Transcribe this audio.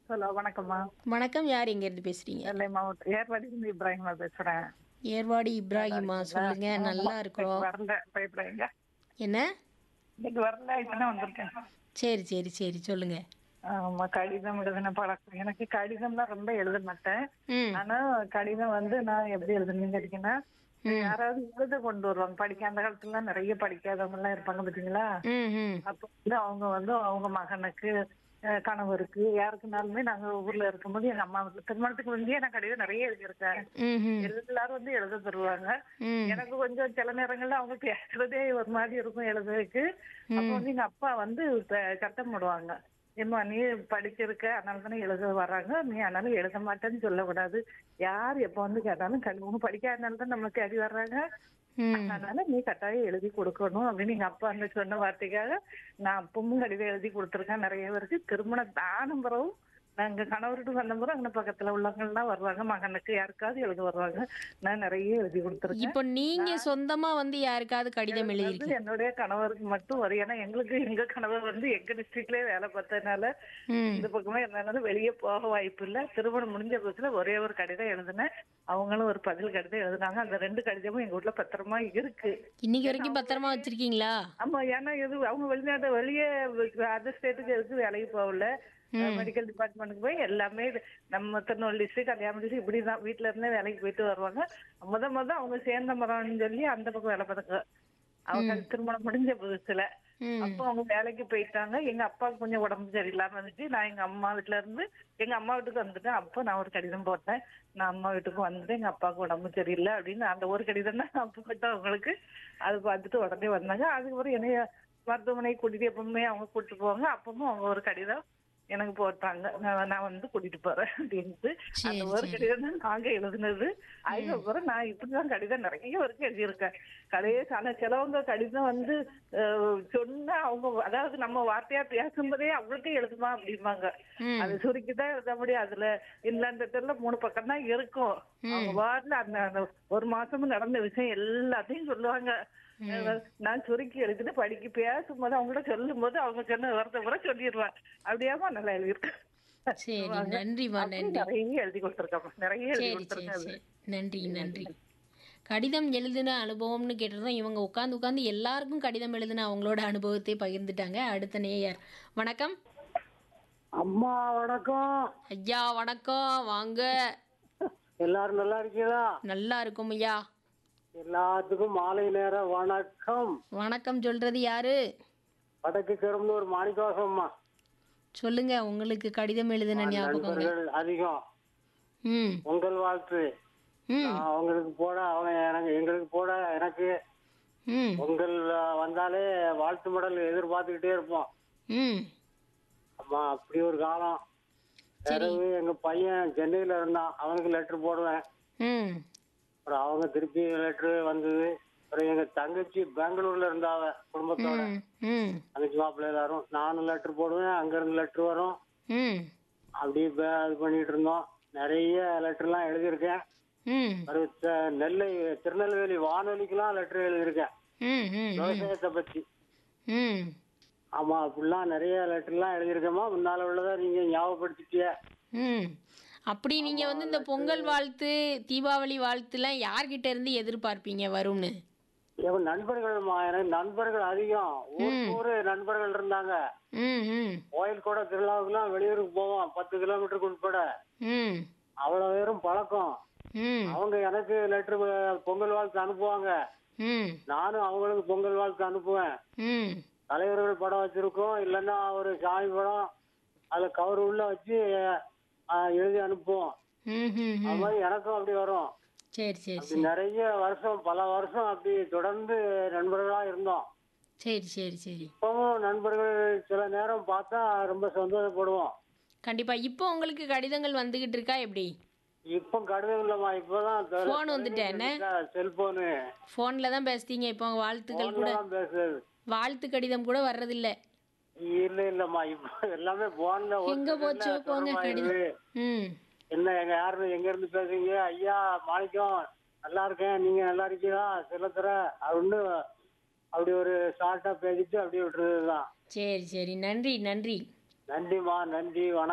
Hello வணக்கம்மா வணக்கம் யார் எங்கேருந்து பேசுறீங்க நெல்லை மாவட்டம் ஏர்வாடியிலிருந்து இப்ராஹிமா பேசுறேன் ஏர்வாடி இப்ராஹிமா சொல்லுங்க நல்லா இருக்கிறோம் வரல பயப்படாங்க என்ன இன்னைக்கு வரல இப்பதான் வந்திருக்கேன் சரி சரி சரி சொல்லுங்க ஆமா கடிதம் எழுதின பழக்கம் எனக்கு கடிதம் தான் ரொம்ப எழுத மாட்டேன் ம் ஆனா கடிதம் வந்து நான் எப்படி எழுதுனீங்க கேட்டீங்கன்னா யாராவது எழுத கொண்டு வருவாங்க படிக்க அந்த காலத்துல எல்லாம் நிறைய படிக்காதவங்க எல்லாம் இருப்பாங்க பாத்தீங்களா ம் ம் அப்ப வந்து அவங்க வந்து அவங்க மகனுக்கு அஹ், கணவருக்கு யாருக்குனாலுமே நாங்க ஊர்ல இருக்கும்போது எங்க அம்மா வீட்டுல திருமணத்துக்கு முந்தையே நான் கடிதம் நிறைய எழுதியிருக்கேன் ம் ம் எல்லாரும் வந்து எழுத தருவாங்க ம் எனக்கு கொஞ்சம் சில நேரங்கள்ல அவங்க பேசுறதே ஒரு மாதிரி இருக்கும் எழுதுறதுக்கு அப்ப வந்து எங்க அப்பா வந்து த- சத்தம் போடுவாங்க ஏம்மா நீ படிச்சிருக்க அதனால தானே எழுத வர்றாங்க நீ அதனால எழுத மாட்டேன்னு சொல்லக்கூடாது யார் எப்ப வந்து கேட்டாலும் கல்வி படிக்காதனால தான் நம்மளுக்கு தேடி வர்றாங்க ம் அதனால நீ கட்டாயம் எழுதி கொடுக்கணும் அப்படின்னு எங்க அப்பா அந்த சொன்ன வார்த்தைக்காக நான் அப்பவும் கடிதம் எழுதி கொடுத்துருக்கேன் நிறைய பேருக்கு திருமணம் தானம் பிறகும் நாங்க கணவர்கிட்ட வந்த பிறகு அங்க பக்கத்துல உள்ளவங்க எல்லாம் வருவாங்க மகனுக்கு யாருக்காவது எழுத வருவாங்க நான் நிறைய எழுதி கொடுத்துருக்கேன் இப்போ நீங்க சொந்தமா வந்து யாருக்காவது கடிதம் அது எழுதிருக்கீங்க என்னுடைய கணவருக்கு மட்டும் வரும் ஏன்னா எங்களுக்கு எங்க கணவர் வந்து எங்க டிஸ்ட்ரிக்ட்லயே வேலை பார்த்ததுனால ம் இந்த பக்கமே இருந்ததுனால வெளியே போக வாய்ப்பு இல்ல திருமணம் முடிஞ்ச புதுசுல ஒரே ஒரு கடிதம் எழுதினேன் அவங்களும் ஒரு பதில் கடிதம் எழுதுனாங்க அந்த ரெண்டு கடிதமும் எங்க வீட்ல பத்திரமா இருக்கு இன்னைக்கு வரைக்கும் பத்திரமா வச்சிருக்கீங்களா ஆமா ஏன்னா இது அவங்க வெளிநாட்டு வெளியே அதர் ஸ்டேட்டுக்கு எதுக்கு வேலைக்கு போகல மெடிக்கல் டிபார்ட்மெண்ட்டுக்கு போய் எல்லாமே இது நம்ம திருநெல்வேலி டிஸ்ட்ரிக்ட் கல்யாணம் டிஸ்ட்ரிக்ட் இப்படிதான் வீட்டுல இருந்தே வேலைக்கு போயிட்டு வருவாங்க முத முத அவங்க சேர்ந்த மரம்னு சொல்லி அந்த பக்கம் வேலை பார்த்தாங்க அவங்க திருமணம் முடிஞ்ச புதுசுல ம் அப்போ அவங்க வேலைக்கு போயிட்டாங்க எங்க அப்பாவுக்கு கொஞ்சம் உடம்பு சரியில்லாம இருந்துச்சு நான் எங்க அம்மா வீட்டுல இருந்து எங்க அம்மா வீட்டுக்கு வந்துட்டேன் அப்போ நான் ஒரு கடிதம் போட்டேன் நான் அம்மா வீட்டுக்கு வந்துட்டு எங்க அப்பாவுக்கு உடம்பு சரியில்லை அப்படின்னு அந்த ஒரு கடிதம் தான் அப்போ போட்டேன் அவங்களுக்கு அது பார்த்துட்டு உடனே வந்தாங்க அதுக்கப்புறம் என்னைய மருத்துவமனைக்கு கூட்டிட்டு எப்பவுமே அவங்க கூட்டிட்டு போவாங்க அப்பவும் அவங்க ஒரு கடிதம் எனக்கு போட்டாங்க நான் நான் வந்து கூட்டிட்டு போறேன் அப்படின்ட்டு அந்த சரி, ஒரு சரி. கடிதம் தான் நாங்க எழுதுனது அதுக்கப்புறம் நான் இப்படிதான் கடிதம் நிறைய வரைக்கும் எழுதியிருக்கேன் கடைசி ஆனா சிலவங்க கடிதம் வந்து அஹ், சொன்னா அவங்க அதாவது நம்ம வார்த்தையா பேசும்போதே அவங்களுக்கே எழுதுமா அப்படிம்பாங்க ம். அது சுருக்கிதான் எழுத முடியும் அதுல இங்கிலாந்து மூணு பக்கம் தான் இருக்கும் அவங்க வார்டில் அந்த அந்த ஒரு மாசமும் நடந்த விஷயம் எல்லாத்தையும் சொல்லுவாங்க அஹ், நான் சுருக்கி எழுதிட்டு படிக்க பேசும்போது அவங்கள்ட்ட சொல்லும் போது அவங்க சொன்ன வார்த்தை கூட சொல்லிடுவாங்க அப்படியாமா நல்லா எழுதியிருக்கேன் சரி நன்றிமா அப்படி நன்றி நிறைய எழுதி கொடுத்துருக்கேன் நிறைய எழுதி சரி சரி கொடுத்துருக்கேன் அது. சரி நன்றி நன்றி கடிதம் எழுதின அனுபவம்னு கேட்டிருந்தோம் இவங்க உட்காந்து உட்காந்து எல்லாருக்கும் கடிதம் எழுதின அவங்களோட அனுபவத்தை பகிர்ந்துட்டாங்க அடுத்த நேயர் வணக்கம் அம்மா வணக்கம் ஐயா வணக்கம் வாங்க எல்லாரும் நல்லா இருக்கீங்களா நல்லா இருக்கும் ஐயா எல்லாத்துக்கும் மாலை நேர வணக்கம் வணக்கம் சொல்றது யாரு வடக்கு பெரம்பலூர் மாணிக்கவாசம்மா சொல்லுங்க உங்களுக்கு கடிதம் எழுதின ஞாபகங்கள் நண்பர்கள் அதிகம் ம் உங்கள் வாழ்த்து ம் நான் அவங்களுக்கு போட அவங்க எனக்கு எங்களுக்கு போட எனக்கு ம் உங்கள் அஹ், வந்தாலே வாழ்த்து மடல் எதிர்பார்த்துக்கிட்டே இருப்போம் ம் அம்மா அப்படி ஒரு காலம் பிறகு எங்க பையன் சென்னையில இருந்தான் அவனுக்கு லெட்டர் போடுவேன் ம் அப்புறம் அவங்க திருப்பி லெட்டர் வந்தது அப்புறம் எங்க தங்கச்சி பெங்களூர்ல இருந்தாவ குடும்பத்தோட ம் ம் தங்கச்சி மாப்பிள்ளை எல்லாரும் நானும் லெட்டர் போடுவேன் அங்க இருந்து லெட்டர் வரும் ம் அப்படியே பே- இது பண்ணிட்டு இருந்தோம் நிறைய லெட்டர்லாம் எழுதியிருக்கேன் ம் ஒரு த- நெல்லை திருநெல்வேலி வானொலிக்கெல்லாம் லெட்டர் எழுதியிருக்கேன் ம் ம் விவசாயத்தை பத்தி ம் ஆமா அப்படிலாம் நிறைய லெட்டர்லாம் எழுதியிருக்கேம்மா முன்னால உள்ளதை நீங்க ஞாபகப்படுத்திட்டிய ம் அப்படி நீங்க வந்து இந்த பொங்கல் வாழ்த்து தீபாவளி வாழ்த்துலாம் யார்கிட்ட இருந்து எதிர்பார்ப்பீங்க வரும்னு என் நண்பர்கள்மா எனக்கு நண்பர்கள் அதிகம் ஊர் ஊரு நண்பர்கள் இருந்தாங்க ம் ம் கோயில் கூட திருவிழாவுக்குலாம் வெளியூருக்கு போவோம் பத்து கிலோமீட்டருக்கு உட்பட ம் அவ்வளவு பேரும் பழக்கம் ம் அவங்க எனக்கு லெட்டர் பொங்கல் வாழ்த்து அனுப்புவாங்க ம் நானும் அவங்களுக்கு பொங்கல் வாழ்த்து அனுப்புவேன் ம் தலைவர்கள் படம் வச்சிருக்கோம் இல்லைன்னா ஒரு சாமி படம் அதுல கவர் உள்ள வச்சு அஹ், எழுதி அனுப்புவோம் ம் ம் அது ம் மாதிரி எனக்கும் அப்படி வரும் சரி சரி அப்படி சரி நிறைய வருஷம் பல வருஷம் அப்படி தொடர்ந்து நண்பர்களா இருந்தோம் சரி சரி சரி இப்பவும் நண்பர்கள் சில நேரம் பார்த்தா ரொம்ப சந்தோஷப்படுவோம் கண்டிப்பா இப்போ உங்களுக்கு கடிதங்கள் வந்துகிட்டு இருக்கா எப்படி இப்போ கடிதம் இல்லம்மா இப்பதான் Phone வந்துட்டா என்ன? செல்போனு ஃபோனில் தான் பேசுறீங்க இப்போ வாழ்த்துக்கள் கூட தான் பேசுறது வாழ்த்து கடிதம் கூட வர்றதில்ல இல்ல இல்லம்மா இப்போ எல்லாமே போன்ல எங்க போச்சு போங்க கடிதம் ம் என்ன எங்க யாரு எங்க இருந்து பேசுறீங்க ஐயா மாணிக்கம் நல்லா இருக்கேன் நீங்க நல்லா இருக்கீங்களா செல்லத்துற அப்படின்னு அப்படி ஒரு ஷார்ட்டா பேசிட்டு அப்படியே விட்டுறதுதான் சரி சரி நன்றி நன்றி நன்றிம்மா நன்றி வணக்கம்